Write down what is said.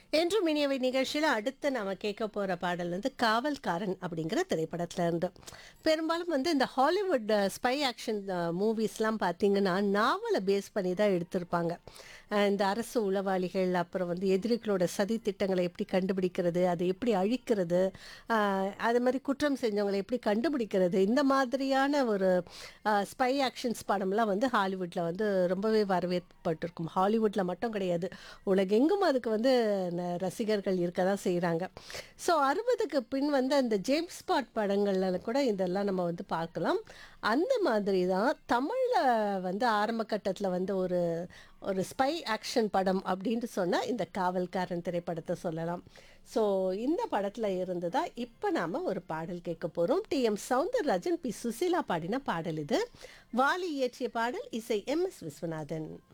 என்றும் இனியவை நிகழ்ச்சியில் அடுத்து நாம கேட்க போற பாடல் வந்து காவல்காரன் அப்படிங்கிற திரைப்படத்துல இருந்து பெரும்பாலும் வந்து இந்த ஹாலிவுட் ஸ்பை ஆக்ஷன் மூவிஸ்லாம் பார்த்தீங்கன்னா நாவலை பேஸ் பண்ணி தான் எடுத்திருப்பாங்க அஹ் இந்த அரசு உளவாளிகள் அப்புறம் வந்து எதிரிகளோட சதி திட்டங்களை எப்படி கண்டுபிடிக்கிறது அதை எப்படி அழிக்கிறது அஹ் அது மாதிரி குற்றம் செஞ்சவங்களை எப்படி கண்டுபிடிக்கிறது இந்த மாதிரியான ஒரு ஸ்பை ஆக்ஷன்ஸ் படம்லாம் வந்து ஹாலிவுட்டில் வந்து ரொம்பவே வரவேற்பட்டிருக்கும் ஹாலிவுட்டில் மட்டும் கிடையாது உலகெங்கும் அதுக்கு வந்து ந- ரசிகர்கள் இருக்க தான் செய்கிறாங்க ஸோ அறுபதுக்கு பின் வந்து அந்த ஜேம்ஸ் பாட் படங்கள்ல கூட இதெல்லாம் நம்ம வந்து பார்க்கலாம் அந்த மாதிரி தான் தமிழில் வந்து ஆரம்ப கட்டத்தில் வந்து ஒரு ஒரு ஸ்பை ஆக்ஷன் படம் அப்படின்ட்டு சொன்னால் இந்த காவல்காரன் திரைப்படத்தை சொல்லலாம் ஸோ இந்த படத்தில் இருந்து தான் இப்போ நாம் ஒரு பாடல் கேட்க போகிறோம் T M Soundararajan P Susheela பாடின பாடல் இது வாலி இயற்றிய பாடல் இசை எம் எஸ் விஸ்வநாதன்